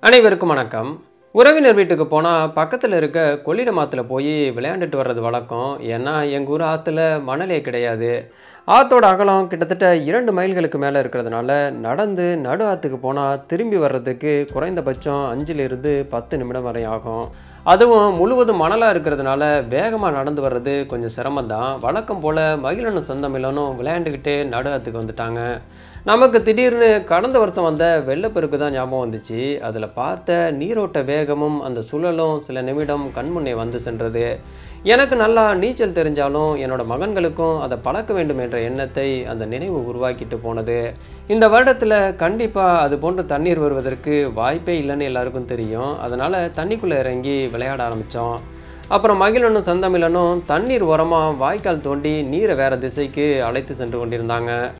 அனைவருக்கும் வணக்கம் உறவினர் வீட்டுக்கு போனால் பக்கத்தில் இருக்க கொள்ளிடமாத்துல போய் விளையாண்டுட்டு வர்றது வழக்கம் ஏன்னா எங்கள் ஊர் ஆற்றுல மணலே கிடையாது ஆற்றோட அகலம் கிட்டத்தட்ட இரண்டு மைல்களுக்கு மேலே இருக்கிறதுனால நடந்து நடு ஆற்றுக்கு போனால் திரும்பி வர்றதுக்கு குறைந்தபட்சம் அஞ்சிலிருந்து பத்து நிமிடம் வரை ஆகும் அதுவும் முழுவதும் மணலாக இருக்கிறதுனால வேகமாக நடந்து வர்றது கொஞ்சம் சிரமம்தான் வழக்கம் போல் மகிழனும் செந்தமிழனும் விளையாண்டுக்கிட்டே நடு ஆற்றுக்கு வந்துட்டாங்க நமக்கு திடீர்னு கடந்த வருஷம் வந்த வெள்ளப்பெருக்கு தான் ஞாபகம் வந்துச்சு அதில் பார்த்த நீரோட்ட வேகமும் அந்த சுழலும் சில நிமிடம் கண்முன்னே வந்து சென்றது எனக்கு நல்லா நீச்சல் தெரிஞ்சாலும் என்னோட மகன்களுக்கும் அதை பழக்க வேண்டும் என்ற எண்ணத்தை அந்த நினைவு உருவாக்கிட்டு போனது இந்த வருடத்தில் கண்டிப்பாக அது போன்ற தண்ணீர் வருவதற்கு வாய்ப்பே இல்லைன்னு எல்லாருக்கும் தெரியும் அதனால் தண்ணிக்குள்ளே இறங்கி விளையாட ஆரம்பித்தோம் அப்புறம் மகிழனும் செந்தமிழனும் தண்ணீர் ஓரமாக வாய்க்கால் தோண்டி நீரை வேறு திசைக்கு அழைத்து சென்று கொண்டிருந்தாங்க